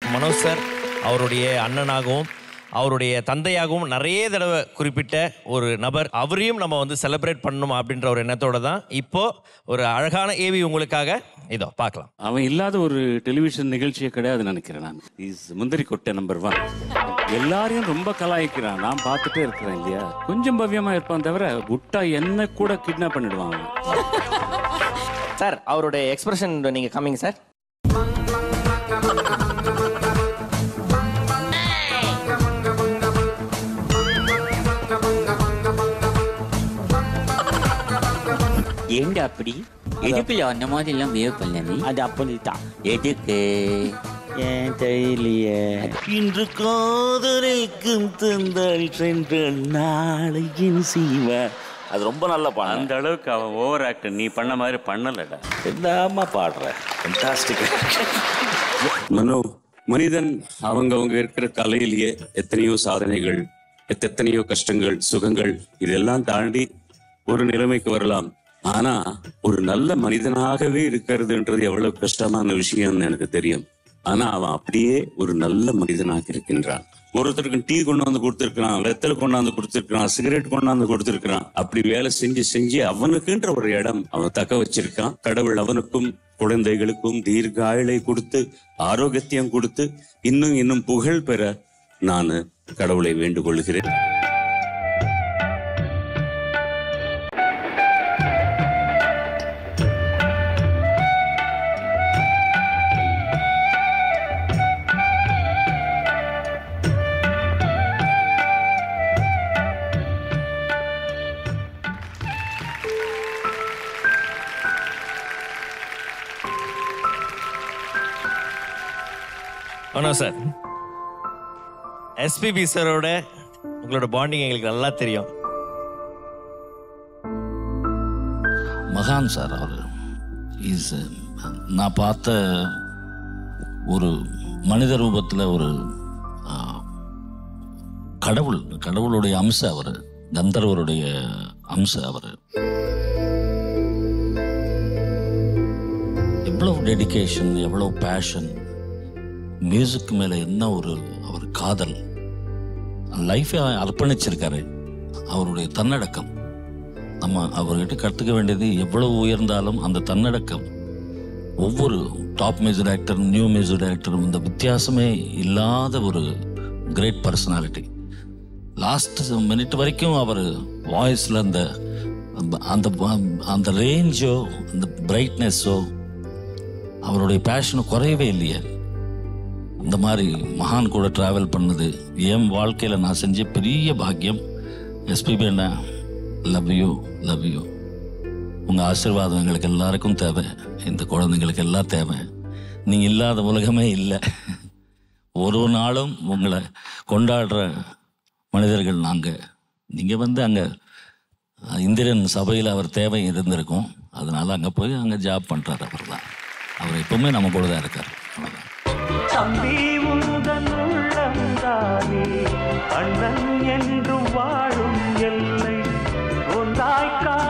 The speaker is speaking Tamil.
மனோஜ் சார் அவருடைய அண்ணனாகவும் அவருடைய தந்தையாகவும் நிறைய தடவை குறிப்பிட்ட ஒரு நபர் அவரையும் நம்ம வந்து செலிப்ரேட் பண்ணணும் அப்படின்ற ஒரு எண்ணத்தோட தான் இப்போ ஒரு அழகான ஏவி உங்களுக்காக இதோ பார்க்கலாம் அவன் இல்லாத ஒரு டெலிவிஷன் நிகழ்ச்சியே கிடையாது நினைக்கிறேன் நான் இஸ் முந்திரி கொட்டை நம்பர் ஒன் எல்லாரையும் ரொம்ப கலாய்க்கிறான் நான் பார்த்துட்டே இருக்கிறேன் இல்லையா கொஞ்சம் பவ்யமா இருப்பான் தவிர விட்டா என்ன கூட கிட்னாப் பண்ணிடுவான் அவன். சார் அவருடைய எக்ஸ்பிரஷன் நீங்கள் கம்மிங் சார் ஏண்டா அப்படி எதுக்குல அந்த மாதிரி எல்லாம் வேவ் பண்ண நீ அது அப்படித்தான் எதுக்கு ஏன் தெரியலையே இன்று காதலிக்கும் தந்தாள் சென்ற நாளையின் சீவ அது ரொம்ப நல்ல பாடம் அந்த அளவுக்கு அவன் ஓவர் ஆக்ட் நீ பண்ண மாதிரி பண்ணலடா என்னம்மா பாடுற ஃபண்டாஸ்டிக் மனோ மனிதன் அவங்க அவங்க இருக்கிற கலையிலேயே எத்தனையோ சாதனைகள் எத்தனையோ கஷ்டங்கள் சுகங்கள் இதெல்லாம் தாண்டி ஒரு நிலைமைக்கு வரலாம் ஆனா ஒரு நல்ல மனிதனாகவே இருக்கிறதுன்றது எவ்வளவு கஷ்டமான விஷயம்னு எனக்கு தெரியும் ஆனா அவன் அப்படியே ஒரு நல்ல மனிதனாக இருக்கின்றான் ஒருத்தருக்கு டீ கொண்டாந்து கொடுத்துருக்கான் வெத்தலை கொண்டாந்து கொடுத்துருக்கான் சிகரெட் கொண்டாந்து கொடுத்துருக்கான் அப்படி வேலை செஞ்சு செஞ்சு அவனுக்குன்ற ஒரு இடம் அவன் தக்க வச்சிருக்கான் கடவுள் அவனுக்கும் குழந்தைகளுக்கும் தீர்க்க ஆயுளை கொடுத்து ஆரோக்கியத்தையும் கொடுத்து இன்னும் இன்னும் புகழ் பெற நான் கடவுளை வேண்டுகொள்கிறேன் மனோஜ் சார் எஸ்பிபி சாரோட உங்களோட பாண்டிங் எங்களுக்கு நல்லா தெரியும் மகான் சார் அவர் இஸ் நான் பார்த்த ஒரு மனித ரூபத்தில் ஒரு ஆ, கடவுள் கடவுளுடைய அம்சம் அவர் கந்தர்வருடைய அம்சம் அவர் எவ்வளவு டெடிகேஷன் எவ்வளவு பேஷன் மியூசிக் மேலே என்ன ஒரு அவர் காதல் லைஃபை அர்ப்பணிச்சிருக்காரு அவருடைய தன்னடக்கம் நம்ம அவர்கிட்ட கற்றுக்க வேண்டியது எவ்வளவு உயர்ந்தாலும் அந்த தன்னடக்கம் ஒவ்வொரு top music director new music டைரக்டரும் இந்த வித்தியாசமே இல்லாத ஒரு கிரேட் பர்சனாலிட்டி லாஸ்ட் மினிட் வரைக்கும் அவர் வாய்ஸில் அந்த அந்த அந்த ரேஞ்சோ அந்த பிரைட்னஸோ அவருடைய பேஷனும் குறையவே இல்லையே இந்த மாதிரி மகான் கூட ட்ராவல் பண்ணது என் வாழ்க்கையில் நான் செஞ்ச பெரிய பாக்கியம் எஸ்பிபி அண்ணா லவ் யூ லவ் யூ உங்கள் ஆசீர்வாதம் எங்களுக்கு எல்லாருக்கும் தேவை இந்த குழந்தைங்களுக்கு எல்லாம் தேவை நீங்கள் இல்லாத உலகமே இல்லை ஒரு நாளும் உங்களை கொண்டாடுற மனிதர்கள் நாங்கள் நீங்கள் வந்து அங்கே இந்திரன் சபையில் அவர் தேவை இருந்திருக்கும் அதனால் அங்கே போய் அங்கே ஜாப் பண்ணுறாரு அவர் தான் அவர் எப்பவுமே நம்ம கூட தான் இருக்கார் அவ்வளோதான் தம்பி உந்தன் உள்ளந்தானே அண்ணன் என்றும் வாழும் எல்லை உந்தாய்